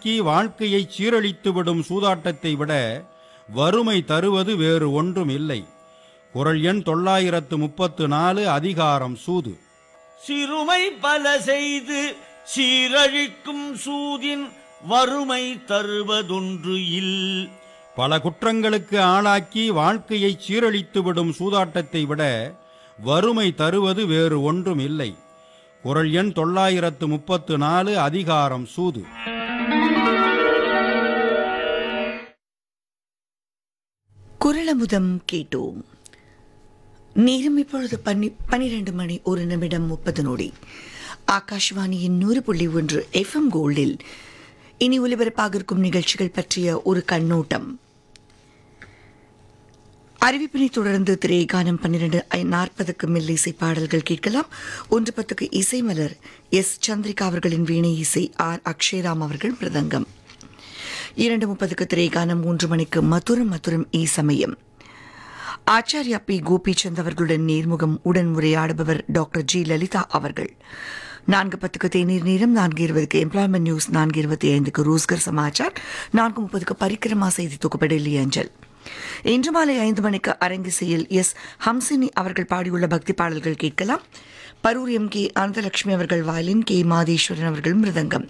ஆளாக்கி வாழ்க்கையை சீரழித்துவிடும் சூதாட்டத்தை விட வறுமை தருவது வேறு ஒன்றும் இல்லை குரல் எண் தொள்ளாயிரத்து முப்பத்து நாலு அதிகாரம் சூது சிறுமை பல செய்து சீரழிக்கும் சூதின் வறுமை தருவதொன்று இல் பல குற்றங்களுக்கு ஆளாக்கி வாழ்க்கையை சீரழித்துவிடும் சூதாட்டத்தை விட வறுமை தருவது வேறு ஒன்றும் இல்லை குரல் எண் தொள்ளாயிரத்து முப்பத்து நாலு அதிகாரம் சூது குரலமுதம் கேட்டோம் நேரம் இப்பொழுது பன்னி பனிரெண்டு மணி ஒரு நிமிடம் முப்பது நொடி ஆகாஷ்வாணியின் நூறு புள்ளி ஒன்று எஃப்எம் கோல்டில் இனி ஒலிபரப்பாக இருக்கும் நிகழ்ச்சிகள் பற்றிய ஒரு கண்ணோட்டம் அறிவிப்பினை தொடர்ந்து திரைகானம் பன்னிரண்டு நாற்பதுக்கு மில்லிசை பாடல்கள் கேட்கலாம் ஒன்று பத்துக்கு இசை மலர் எஸ் சந்திரிகா அவர்களின் வீணை இசை ஆர் அக்ஷயராம் அவர்கள் மிருதங்கம் இரண்டு முப்பதுக்கு திரைகானம் மூன்று மணிக்கு மதுரம் மதுரம் ஈ சமயம் ஆச்சாரியா பி கோபிச்சந்த் அவர்களுடன் நேர்முகம் உடன் உரையாடுபவர் டாக்டர் ஜி லலிதா அவர்கள் நான்கு பத்துக்கு தேநீர் நேரம் நான்கு இருபதுக்கு எம்ப்ளாய்மெண்ட் நியூஸ் நான்கு இருபத்தி ஐந்துக்கு ரோஸ்கர் சமாச்சார் நான்கு முப்பதுக்கு பரிக்கிரமா செய்தி தொகுப்பு டெல்லி அஞ்சல் இன்று மாலை ஐந்து மணிக்கு அரங்கிசையில் எஸ் ஹம்சினி அவர்கள் பாடியுள்ள பக்தி பாடல்கள் கேட்கலாம் பரூர் எம் கே அனந்தலட்சுமி அவர்கள் வயலின் கே மாதேஸ்வரன் அவர்கள் மிருதங்கம்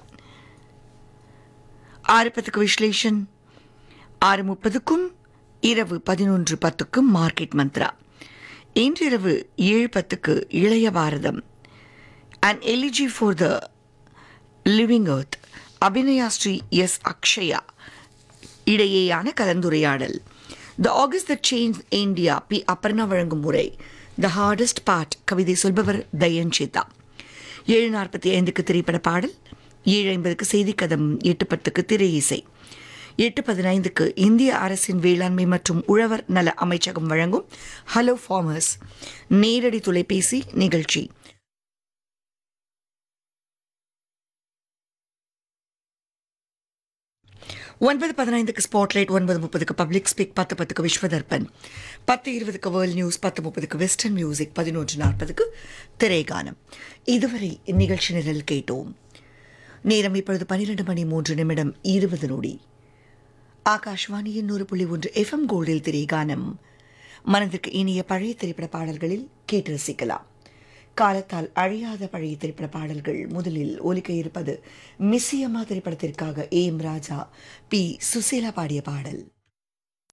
ஆறு பத்துக்கு விஸ்லேஷன் ஆறு முப்பதுக்கும் இரவு பதினொன்று பத்துக்கும் மார்க்கெட் மந்த்ரா இன்றிரவு ஏழு பத்துக்கு Ilaiya Bharatham and elegy for the living earth Abhinaya Sri S Akshaya இடையேயான கலந்துரையாடல் the August the change India B Aparna வழங்கும் முறை த ஹார்டஸ்ட் பார்ட் கவிதை சொல்பவர் தயன் சேதா ஏழு நாற்பத்தி ஐந்துக்கு திரைப்பட பாடல் ஏழு ஐம்பதுக்கு செய்தி கதம் எட்டு பத்துக்கு திரை இசை எட்டு பதினைந்துக்கு இந்திய அரசின் வேளாண்மை மற்றும் உழவர் நல அமைச்சகம் வழங்கும் ஹலோ ஃபார்மர்ஸ் நேரடி தொலைபேசி நிகழ்ச்சி ஒன்பது பதினைந்துக்கு ஸ்பாட்லைட் ஒன்பது முப்பதுக்கு பப்ளிக் ஸ்பீக் பத்து பத்துக்கு விஸ்வதர்பன் பத்து இருபதுக்கு வேர்ல்ட் நியூஸ் பத்து முப்பதுக்கு வெஸ்டர்ன் மியூசிக் பதினொன்று நாற்பதுக்கு திரைகானம் இதுவரை இந்நிகழ்ச்சி நிரல் கேட்டோம் நேரம் இப்பொழுது பன்னிரண்டு மணி மூன்று நிமிடம் இருபது நொடி ஆகாஷ்வாணியின் நூறு புள்ளி ஒன்று எஃப்எம் கோல்டில் திரைகானம் மனதிற்கு இனிய பழைய திரைப்பட பாடல்களில் கேட்டு ரசிக்கலாம் காலத்தால் அழியாத பழைய திரைப்பட பாடல்கள் முதலில் ஒலிக்க இருப்பது மிஸ்ஸியம்மா திரைப்படத்திற்காக A M Raja P Susheela பாடிய பாடல்